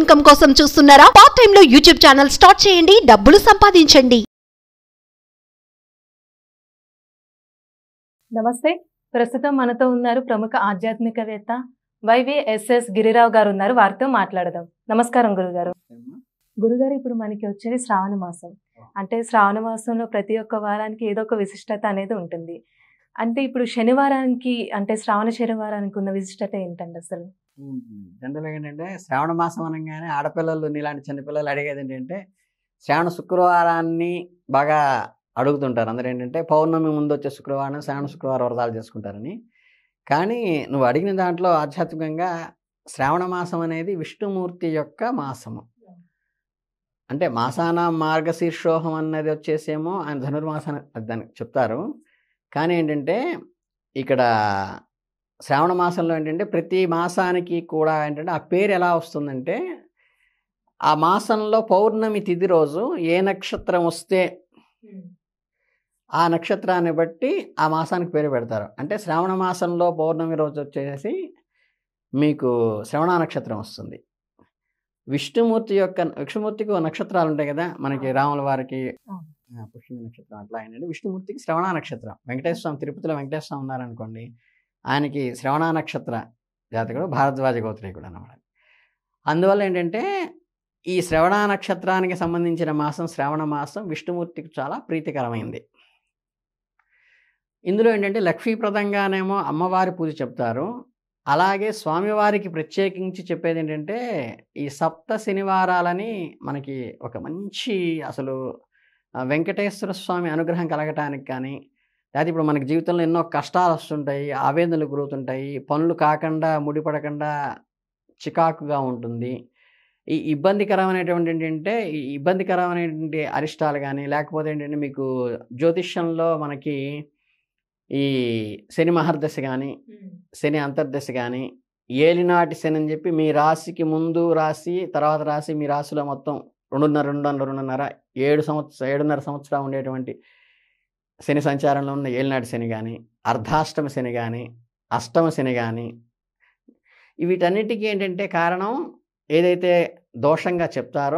Income కోసం చూస్తున్నారా part time లో యూట్యూబ్ ఛానల్ స్టార్ట్ చేయండి డబ్బులు సంపాదించండి నమస్తే ప్రస్తుతం మనతో ఉన్నారు ప్రముఖ ఆధ్యాత్మికవేత్త వైవిఎస్ఎస్ గిరిరావు గారు ఉన్నారు వారితో మాట్లాడదాం నమస్కారం గురుగారు గురుగారు ఇప్పుడు మనకి వచ్చేది శ్రావణ మాసం అంటే శ్రావణ మాసంలో ప్రతి ఒక్క వారానికి ఏదో ఒక విశిష్టత అనేది ఉంటుంది అంటే ఇప్పుడు శనివారానికి అంటే శ్రావణ శనివారానికి ఉన్న విశిష్టత ఏంటండి అసలు జనరల్గా ఏంటంటే శ్రావణ మాసం అనగానే ఆడపిల్లలు నీలాంటి చిన్నపిల్లలు అడిగేది ఏంటంటే శ్రావణ శుక్రవారాన్ని బాగా అడుగుతుంటారు అందరూ ఏంటంటే పౌర్ణమి ముందు వచ్చే శుక్రవారం శ్రావణ శుక్రవారం వ్రతాలు చేసుకుంటారని కానీ నువ్వు అడిగిన దాంట్లో ఆధ్యాత్మికంగా శ్రావణ మాసం అనేది విష్ణుమూర్తి యొక్క మాసము అంటే మాసాన మార్గశీర్షోహం అన్నది వచ్చేసేమో ఆయన ధనుర్మాసాన్ని అది దానికి చెప్తారు కానీ ఏంటంటే ఇక్కడ శ్రావణ మాసంలో ఏంటంటే ప్రతి మాసానికి కూడా ఏంటంటే ఆ పేరు ఎలా వస్తుందంటే ఆ మాసంలో పౌర్ణమి తిథి రోజు ఏ నక్షత్రం వస్తే ఆ నక్షత్రాన్ని బట్టి ఆ మాసానికి పేరు పెడతారు అంటే శ్రావణ మాసంలో పౌర్ణమి రోజు వచ్చేసి మీకు శ్రవణ నక్షత్రం వస్తుంది విష్ణుమూర్తి యొక్క విష్ణుమూర్తికి ఓ నక్షత్రాలు ఉంటాయి కదా మనకి రాముల వారికి అవును. ఆ, పుష్యమి నక్షత్రం అట్లా ఏంటంటే విష్ణుమూర్తికి శ్రవణ నక్షత్రం వెంకటేశ్వర స్వామి తిరుపతిలో వెంకటేశ్వర స్వామి ఉన్నారనుకోండి ఆయనకి శ్రవణ నక్షత్ర జాతకుడు భారద్వాజ గోత్రీకుడు అన్నమాట అందువల్ల ఏంటంటే ఈ శ్రవణ నక్షత్రానికి సంబంధించిన మాసం శ్రావణ మాసం విష్ణుమూర్తికి చాలా ప్రీతికరమైంది ఇందులో ఏంటంటే లక్ష్మీప్రదంగానేమో అమ్మవారి పూజ చెప్తారు అలాగే స్వామివారికి ప్రత్యేకించి చెప్పేది ఏంటంటే ఈ సప్త శనివారాలని మనకి ఒక మంచి అసలు ఆ, వెంకటేశ్వర స్వామి అనుగ్రహం కలగటానికి కానీ లేకపోతే ఇప్పుడు మనకి జీవితంలో ఎన్నో కష్టాలు వస్తుంటాయి ఆవేదనలు గురవుతుంటాయి పనులు కాకుండా ముడిపడకుండా చికాకుగా ఉంటుంది ఈ ఇబ్బందికరమైనటువంటి ఏంటంటే ఈ ఇబ్బందికరమైనటువంటి అరిష్టాలు కానీ లేకపోతే ఏంటంటే మీకు జ్యోతిష్యంలో మనకి ఈ శని మహర్దశ కానీ శని అంతర్దశ కానీ ఏలినాటి శని అని చెప్పి మీ రాశికి ముందు రాశి తర్వాత రాశి మీ రాశిలో మొత్తం రెండున్నర రెండున్నర రెండున్నర ఏడు సంవత్సరం ఏడున్నర సంవత్సరం ఉండేటువంటి శని సంచారంలో ఉన్న ఏలినాటి శని కానీ అర్ధాష్టమ శని కానీ అష్టమ శని కానీ వీటన్నిటికీ ఏంటంటే కారణం ఏదైతే దోషంగా చెప్తారో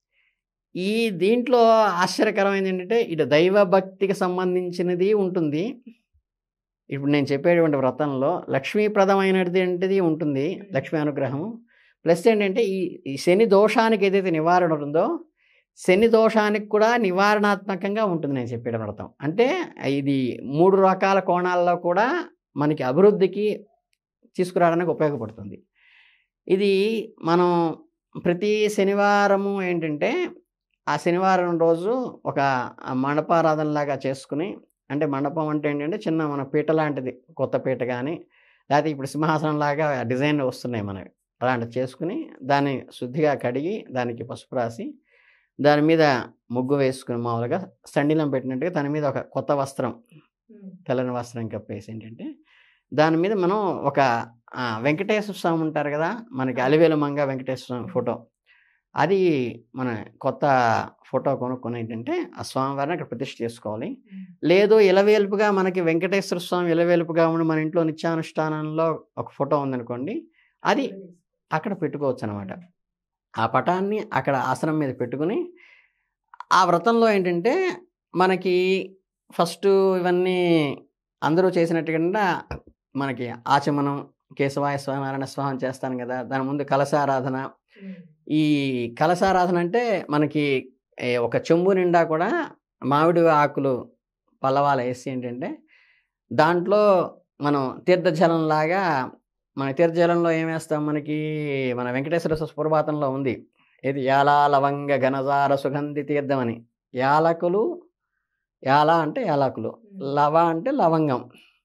ఈ దీంట్లో ఆశ్చర్యకరమైనది ఏంటంటే ఇటు దైవ భక్తికి సంబంధించినది ఉంటుంది ఇప్పుడు నేను చెప్పేటువంటి వ్రతంలో లక్ష్మీప్రదమైనది ఏంటిది ఉంటుంది లక్ష్మీ అనుగ్రహం ప్లస్ ఏంటంటే ఈ ఈ శని దోషానికి ఏదైతే నివారణ ఉందో శని దోషానికి కూడా నివారణాత్మకంగా ఉంటుంది నేను చెప్పేట వ్రతం అంటే ఇది మూడు రకాల కోణాల్లో కూడా మనకి అభివృద్ధికి తీసుకురావడానికి ఉపయోగపడుతుంది ఇది మనం ప్రతి శనివారము ఏంటంటే ఆ శనివారం రోజు ఒక మండపారాధనలాగా చేసుకుని అంటే మండపం అంటే ఏంటంటే చిన్న మన పీట లాంటిది కొత్త పీట కానీ లేకపోతే ఇప్పుడు సింహాసనం లాగా డిజైన్ వస్తున్నాయి మనవి అలాంటివి చేసుకుని దాన్ని శుద్ధిగా కడిగి దానికి పసుపు రాసి దాని మీద ముగ్గు వేసుకుని మామూలుగా సండిలం పెట్టినట్టుగా దాని మీద ఒక కొత్త వస్త్రం తెల్లని వస్త్రం కప్పేసి ఏంటంటే దాని మీద మనం ఒక ఆ, వెంకటేశ్వర స్వామి ఉంటారు కదా మనకి అలివేలు మంగ వెంకటేశ్వర స్వామి ఫోటో అది మన కొత్త ఫోటో కొనుక్కొని ఏంటంటే ఆ స్వామివారిని అక్కడ ప్రతిష్ఠ చేసుకోవాలి లేదు ఇలవేల్పుగా మనకి వెంకటేశ్వర స్వామి ఇలవేల్పుగా ఉండి మన ఇంట్లో నిత్యానుష్ఠానంలో ఒక ఫోటో ఉందనుకోండి అది అక్కడ పెట్టుకోవచ్చు అనమాట ఆ పటాన్ని అక్కడ ఆసనం మీద పెట్టుకుని ఆ వ్రతంలో ఏంటంటే మనకి ఫస్ట్ ఇవన్నీ అందరూ చేసినట్టుగా మనకి ఆచమనం కేశవాయ స్వామినారాయణ స్వామి చేస్తాను కదా దాని ముందు కలశారాధన ఈ కలశారాధన అంటే మనకి ఏ, ఒక చెంబు నిండా కూడా మామిడి ఆకులు పల్లవాలు వేసి ఏంటంటే దాంట్లో మనం తీర్థజలం లాగా మన తీర్థజలంలో ఏం వేస్తాం మనకి మన వెంకటేశ్వర స్వామి సుప్రభాతంలో ఉంది ఇది యాలా లవంగ ఘనజార సుగంధి తీర్థం అని యాలకులు యాల అంటే యాలకులు లవ అంటే లవంగం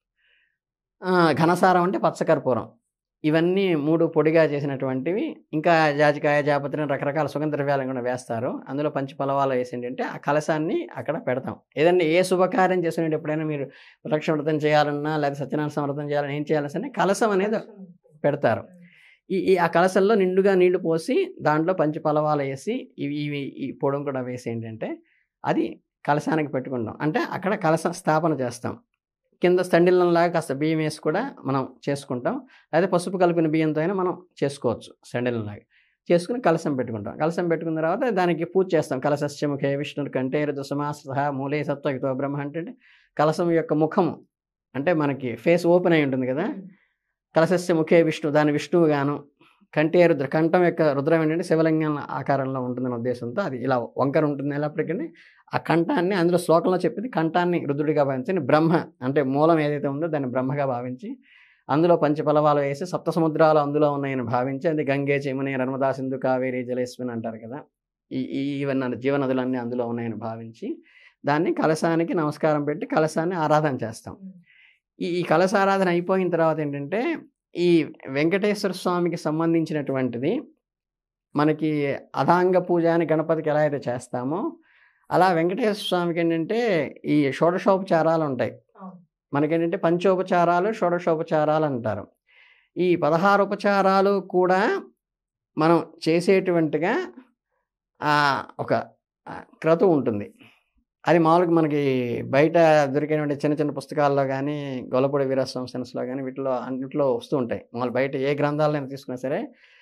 ఆ, ఘనసారం అంటే పచ్చకర్పూరం ఇవన్నీ మూడు పొడిగా చేసినటువంటివి ఇంకా జాజికాయ జాపత్రిని రకరకాల సుగంధ ద్రవ్యాలను కూడా వేస్తారు అందులో పంచి పొలవాలు వేసి ఏంటంటే ఆ కలశాన్ని అక్కడ పెడతాం ఏదన్నా ఏ శుభకార్యం చేసినట్టు ఎప్పుడైనా మీరు వృక్ష వ్రతం చేయాలన్నా లేదా సత్యనారాయణ వ్రతం చేయాలన్నా ఏం చేయాలన్నా సరే కలశం అనేది పెడతారు ఈ ఈ ఆ కలశంలో నిండుగా నీళ్లు పోసి దాంట్లో పంచి పొలవాలు వేసి ఇవి ఇవి ఈ పొడం కూడా వేసి ఏంటంటే అది కలశానికి పెట్టుకుంటాం అంటే అక్కడ కలశ స్థాపన చేస్తాం కింద స్తండిలంలాగా కాస్త బియ్యం వేసి కూడా మనం చేసుకుంటాం అదే పసుపు కలిపిన బియ్యంతో అయినా మనం చేసుకోవచ్చు స్తండిలంలాగా చేసుకుని కలశం పెట్టుకుంటాం కలశం పెట్టుకున్న తర్వాత దానికి పూజ చేస్తాం కలశస్య ముఖే విష్ణుడు కంటే రుదుసమాస మూలే సత్వ యుతో బ్రహ్మ అంటే కలశం యొక్క ముఖము అంటే మనకి ఫేస్ ఓపెన్ అయి ఉంటుంది కదా కలశస్య ముఖే విష్ణు దాని విష్ణువు గాను కంటే రుద్ర కంఠం యొక్క రుద్రం ఏంటంటే శివలింగం ఆకారంలో ఉంటుందనే ఉద్దేశంతో అది ఇలా వంకర ఉంటుంది ఎల్లప్పటికీ ఆ కంఠాన్ని అందులో శ్లోకంలో చెప్పింది కంఠాన్ని రుద్రుడిగా భావించి బ్రహ్మ అంటే మూలం ఏదైతే ఉందో దాన్ని బ్రహ్మగా భావించి అందులో పంచపలవాలు వేసి సప్త సముద్రాలు అందులో ఉన్నాయని భావించి అది గంగే చెముని నర్మదా సింధు కావేరి జలేశ్వని అంటారు కదా ఈ ఈ ఇవన్నీ జీవనదులన్నీ అందులో ఉన్నాయని భావించి దాన్ని కలశానికి నమస్కారం పెట్టి కలశాన్ని ఆరాధన చేస్తాం ఈ ఈ కలశ ఆరాధన అయిపోయిన తర్వాత ఏంటంటే ఈ వెంకటేశ్వర స్వామికి సంబంధించినటువంటిది మనకి అధాంగ పూజ అని గణపతికి ఎలా అయితే చేస్తామో అలా వెంకటేశ్వర స్వామికి ఏంటంటే ఈ షోడశోపచారాలు ఉంటాయి మనకేంటంటే పంచోపచారాలు షోడశోపచారాలు అంటారు ఈ పదహారు ఉపచారాలు కూడా మనం చేసేటువంటిగా ఆ, ఒక ఆ, క్రతువు ఉంటుంది అది మామూలుగా మనకి బయట దొరికేటువంటి చిన్న చిన్న పుస్తకాల్లో కానీ గొల్లపూడి వీరస్వామి సెన్స్లో కానీ వీటిలో అన్నింటిలో వస్తూ ఉంటాయి మామూలు బయట ఏ గ్రంథాలను తీసుకున్నా సరే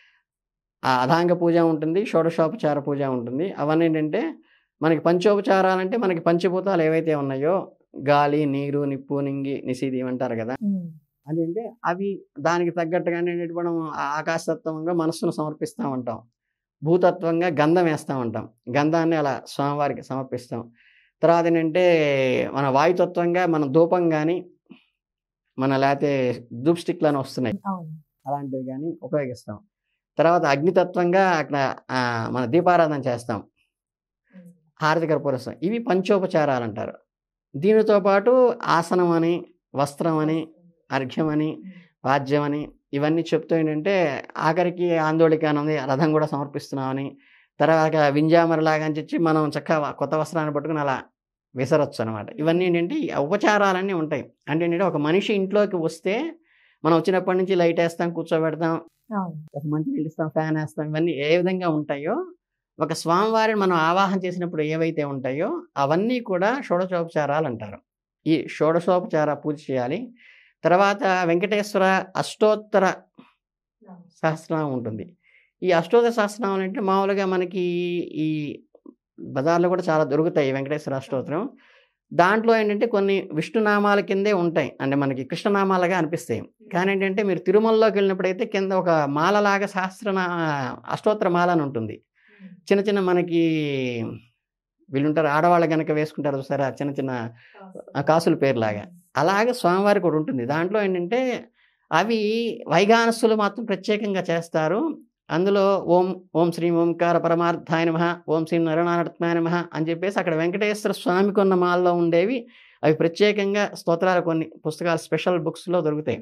ఆ అధాంగ పూజ ఉంటుంది షోడశోపచార పూజ ఉంటుంది అవన్నీ ఏంటంటే మనకి పంచోపచారాలంటే మనకి పంచభూతాలు ఏవైతే ఉన్నాయో గాలి నీరు నిప్పు నింగి నిశీది అంటారు కదా అదేంటే అవి దానికి తగ్గట్టుగానే ఏంటంటే మనం ఆ ఆకాశతత్వంగా మనస్సును సమర్పిస్తూ ఉంటాం భూతత్వంగా గంధం వేస్తూ ఉంటాం గంధాన్ని అలా స్వామివారికి సమర్పిస్తాం తర్వాత ఏంటంటే మన వాయుతత్వంగా మన ధూపం కానీ మన లేకపోతే ధూప్ స్టిక్లు అని వస్తున్నాయి అవును అలాంటివి కానీ ఉపయోగిస్తాం తర్వాత అగ్నితత్వంగా అక్కడ ఆ, మన దీపారాధన చేస్తాం హారతి కర్పూరస్తాం ఇవి పంచోపచారాలు అంటారు దీనితో పాటు ఆసనం అని వస్త్రం అని అర్ఘ్యం అని వాద్యం అని ఇవన్నీ చెప్తూ ఏంటంటే ఆఖరికి ఆందోళిక అని ఉంది రథం కూడా సమర్పిస్తున్నామని తర్వాత వింజామరలాగా అని చెప్పి మనం చక్కగా కొత్త వస్త్రాన్ని పట్టుకుని అలా విసరొచ్చు అనమాట ఇవన్నీ ఏంటంటే ఈ ఉపచారాలన్నీ ఉంటాయి అంటే ఏంటంటే ఒక మనిషి ఇంట్లోకి వస్తే మనం వచ్చినప్పటి నుంచి లైట్ వేస్తాం కూర్చోబెడతాం అవును ఒక మంచి నీళ్ళు ఇస్తాం ఫ్యాన్ వేస్తాం ఇవన్నీ ఏ విధంగా ఉంటాయో ఒక స్వామివారిని మనం ఆవాహన చేసినప్పుడు ఏవైతే ఉంటాయో అవన్నీ కూడా షోడశోపచారాలు అంటారు ఈ షోడశోపచార పూజ చేయాలి తర్వాత వెంకటేశ్వర అష్టోత్తర సహస్రనామం ఉంటుంది ఈ అష్టోత్తర సహస్రనామం అంటే మామూలుగా మనకి ఈ బజార్లో కూడా చాలా దొరుకుతాయి ఈ వెంకటేశ్వర అష్టోత్తరం దాంట్లో ఏంటంటే కొన్ని విష్ణునామాల కిందే ఉంటాయి అంటే మనకి కృష్ణనామాలుగా అనిపిస్తాయి కానీ ఏంటంటే మీరు తిరుమలలోకి వెళ్ళినప్పుడైతే కింద ఒక మాలలాగా సహస్రనా అష్టోత్తర మాల అని ఉంటుంది చిన్న చిన్న మనకి వీళ్ళుంటారు ఆడవాళ్ళు కనుక వేసుకుంటారు చూసారా చిన్న చిన్న ఆ కాసుల పేరులాగా అలాగే స్వామివారికి కూడా ఉంటుంది దాంట్లో ఏంటంటే అవి వైగానస్సులు మాత్రం ప్రత్యేకంగా చేస్తారు అందులో ఓం ఓం శ్రీ ఓంకార పరమార్థాయ నమ ఓం శ్రీ నరనారాయణ నమ అని చెప్పేసి అక్కడ వెంకటేశ్వర స్వామికి ఉన్న మాల్లో ఉండేవి అవి ప్రత్యేకంగా స్తోత్రాలు కొన్ని పుస్తకాలు స్పెషల్ బుక్స్లో దొరుకుతాయి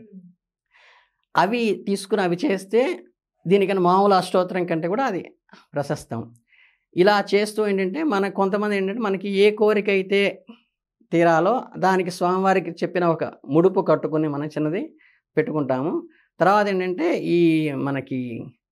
అవి తీసుకుని అవి చేస్తే దీనికన్నా మామూలు అష్టోత్తరం కంటే కూడా అది ప్రశస్తం ఇలా చేస్తూ ఏంటంటే మన కొంతమంది ఏంటంటే మనకి ఏ కోరిక అయితే తీరాలో దానికి స్వామివారికి చెప్పిన ఒక ముడుపు కట్టుకుని మనం చిన్నది పెట్టుకుంటాము తర్వాత ఏంటంటే ఈ మనకి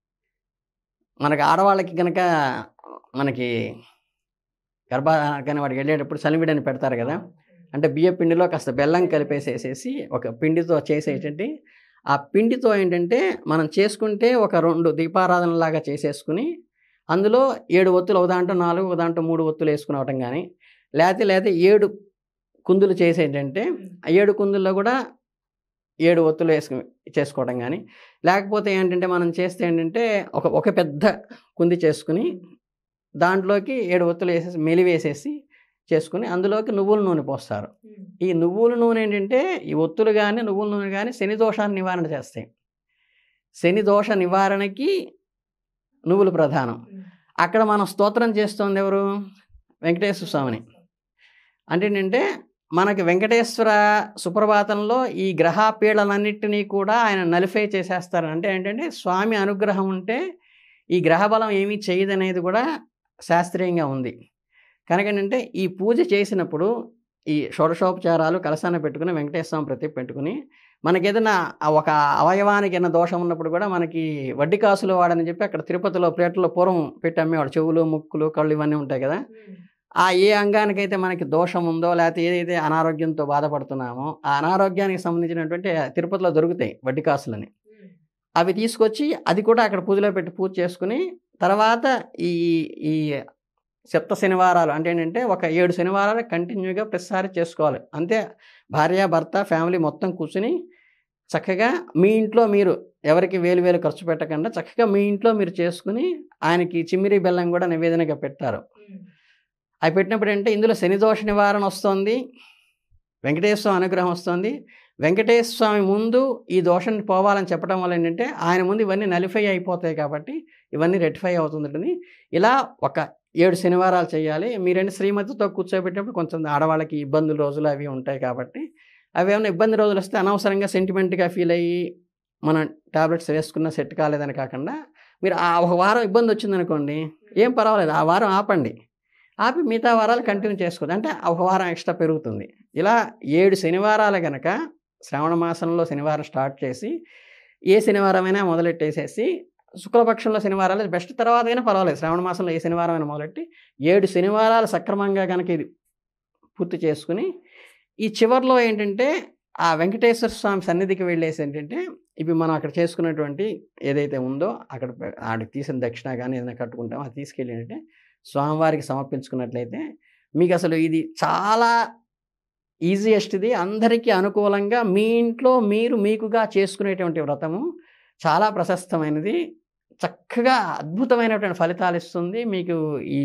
మనకి ఆడవాళ్ళకి కనుక మనకి గర్భ కానీ వాడికి వెళ్ళేటప్పుడు చలివిడని పెడతారు కదా అంటే బియ్య పిండిలో కాస్త బెల్లం కలిపేసేసేసి ఒక పిండితో చేసేటంటే ఆ పిండితో ఏంటంటే మనం చేసుకుంటే ఒక రెండు దీపారాధనలాగా చేసేసుకుని అందులో ఏడు ఒత్తులు ఒక దాంట్లో నాలుగు ఒక దాంట్లో మూడు ఒత్తులు వేసుకునవటం కానీ లేకపోతే లేకపోతే ఏడు కుందులు చేసేటంటే ఆ ఏడు కుందుల్లో కూడా ఏడు ఒత్తులు వేసుకు చేసుకోవడం కానీ లేకపోతే ఏంటంటే మనం చేస్తే ఏంటంటే ఒక ఒక పెద్ద కుంది చేసుకుని దాంట్లోకి ఏడు ఒత్తులు వేసేసి మెలివేసేసి చేసుకుని అందులోకి నువ్వుల నూనె పోస్తారు ఈ నువ్వుల నూనె ఏంటంటే ఈ ఒత్తులు కానీ నువ్వుల నూనె కానీ శని దోషాన్ని నివారణ చేస్తాయి శని దోష నివారణకి నువ్వులు ప్రధానం అక్కడ మనం స్తోత్రం చేస్తుంది ఎవరు వెంకటేశ్వర స్వామిని అంటే ఏంటంటే మనకి వెంకటేశ్వర సుప్రభాతంలో ఈ గ్రహ పీడలన్నిటినీ కూడా ఆయన నలిఫై చేసేస్తారు అంటే ఏంటంటే స్వామి అనుగ్రహం ఉంటే ఈ గ్రహ బలం ఏమీ చేయదనేది కూడా శాస్త్రీయంగా ఉంది కనుక ఏంటంటే ఈ పూజ చేసినప్పుడు ఈ షోడశోపచారాలు కలశాన్ని పెట్టుకుని వెంకటేశ్వర స్వామి ప్రతి పెట్టుకుని మనకి ఏదైనా ఆ ఒక అవయవానికి ఏదైనా దోషం ఉన్నప్పుడు కూడా మనకి వడ్డీ కాసులు వాడని చెప్పి అక్కడ తిరుపతిలో ప్లేట్లో పూర్వం పెట్టి అమ్మేవాడు చెవులు ముక్కులు కళ్ళు ఇవన్నీ ఉంటాయి కదా ఆ ఏ అంగానికైతే మనకి దోషం ఉందో లేకపోతే ఏదైతే అనారోగ్యంతో బాధపడుతున్నామో ఆ అనారోగ్యానికి సంబంధించినటువంటి తిరుపతిలో దొరుకుతాయి వడ్డీ కాసులని అవి తీసుకొచ్చి అది కూడా అక్కడ పూజలో పెట్టి పూజ చేసుకుని తర్వాత ఈ ఈ సప్త శనివారాలు అంటే ఏంటంటే ఒక ఏడు శనివారాలు కంటిన్యూగా ప్రతిసారి చేసుకోవాలి అంతే భార్య భర్త ఫ్యామిలీ మొత్తం కూర్చుని చక్కగా మీ ఇంట్లో మీరు ఎవరికి వేలు వేలు ఖర్చు పెట్టకుండా చక్కగా మీ ఇంట్లో మీరు చేసుకుని ఆయనకి చిమ్మిరి బెల్లం కూడా నివేదనగా పెట్టారు అవి పెట్టినప్పుడు అంటే ఇందులో శని దోష నివారణ వస్తుంది వెంకటేశ్వర స్వామి అనుగ్రహం వస్తుంది వెంకటేశ్వర స్వామి ముందు ఈ దోషం పోవాలని చెప్పడం వల్ల ఏంటంటే ఆయన ముందు ఇవన్నీ నలిఫై అయిపోతాయి కాబట్టి ఇవన్నీ రెటిఫై అవుతుంటుంది ఇలా ఒక ఏడు శనివారాలు చేయాలి మీరంటే శ్రీమతితో కూర్చోబెట్టినప్పుడు కొంచెం ఆడవాళ్ళకి ఇబ్బందులు రోజులు అవి ఉంటాయి కాబట్టి అవి ఏమైనా ఇబ్బంది రోజులు వస్తే అనవసరంగా సెంటిమెంట్గా ఫీల్ అయ్యి మనం టాబ్లెట్స్ వేసుకున్న సెట్ కాలేదని కాకుండా మీరు ఆ ఒక వారం ఇబ్బంది వచ్చిందనుకోండి ఏం పర్వాలేదు ఆ వారం ఆపండి ఆపి మిగతా వారాలు కంటిన్యూ చేసుకోండి అంటే ఒక వారం ఎక్స్ట్రా పెరుగుతుంది ఇలా ఏడు శనివారాలు గనక శ్రావణ మాసంలో శనివారం స్టార్ట్ చేసి ఏ శనివారమైనా మొదలెట్టేసేసి శుక్లపక్షంలో శనివారాలు బెస్ట్ తర్వాత అయినా పర్వాలేదు శ్రావణ మాసంలో ఏ శనివారం అయినా మొదలెట్టి ఏడు శనివారాలు సక్రమంగా కనుక ఇది పూర్తి చేసుకుని ఈ చివర్లో ఏంటంటే ఆ వెంకటేశ్వర స్వామి సన్నిధికి వెళ్ళేసి ఏంటంటే ఇవి మనం అక్కడ చేసుకున్నటువంటి ఏదైతే ఉందో అక్కడ పె- ఆడికి తీసిన దక్షిణ కానీ ఏదైనా కట్టుకుంటామో అది తీసుకెళ్ళి ఏంటంటే స్వామివారికి సమర్పించుకున్నట్లయితే మీకు అసలు ఇది చాలా ఈజియెస్ట్ది అందరికీ అనుకూలంగా మీ ఇంట్లో మీరు మీకుగా చేసుకునేటువంటి వ్రతము చాలా ప్రశస్తమైనది చక్కగా అద్భుతమైనటువంటి ఫలితాలు ఇస్తుంది మీకు ఈ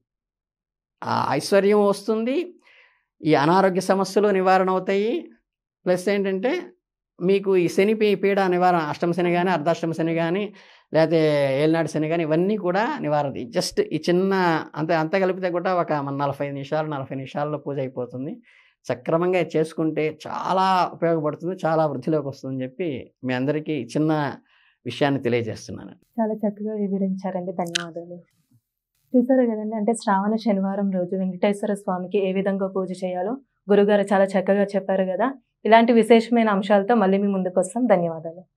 ఆ ఐశ్వర్యం వస్తుంది ఈ అనారోగ్య సమస్యలు నివారణ అవుతాయి ప్లస్ ఏంటంటే మీకు ఈ శని పీ- పీడ నివారణ అష్టమ శని కానీ అర్ధాష్టమ శని కానీ లేకపోతే ఏలినాడు శని కానీ ఇవన్నీ కూడా నివారణ జస్ట్ ఈ చిన్న అంత అంత కలిపితే కూడా ఒక మన నలభై నిమిషాలు నలభై నిమిషాల్లో పూజ అయిపోతుంది సక్రమంగా ఇది చేసుకుంటే చాలా ఉపయోగపడుతుంది చాలా వృద్ధిలోకి వస్తుందని చెప్పి మీ అందరికీ ఈ చిన్న విషయాన్ని తెలియజేస్తున్నాను చాలా చక్కగా వివరించారండి ధన్యవాదాలు చూసారు కదండి అంటే శ్రావణ శనివారం రోజు వెంకటేశ్వర స్వామికి ఏ విధంగా పూజ చేయాలో గురుగారు చాలా చక్కగా చెప్పారు కదా ఇలాంటి విశేషమైన అంశాలతో మళ్ళీ మీ ముందుకు వస్తాం ధన్యవాదాలు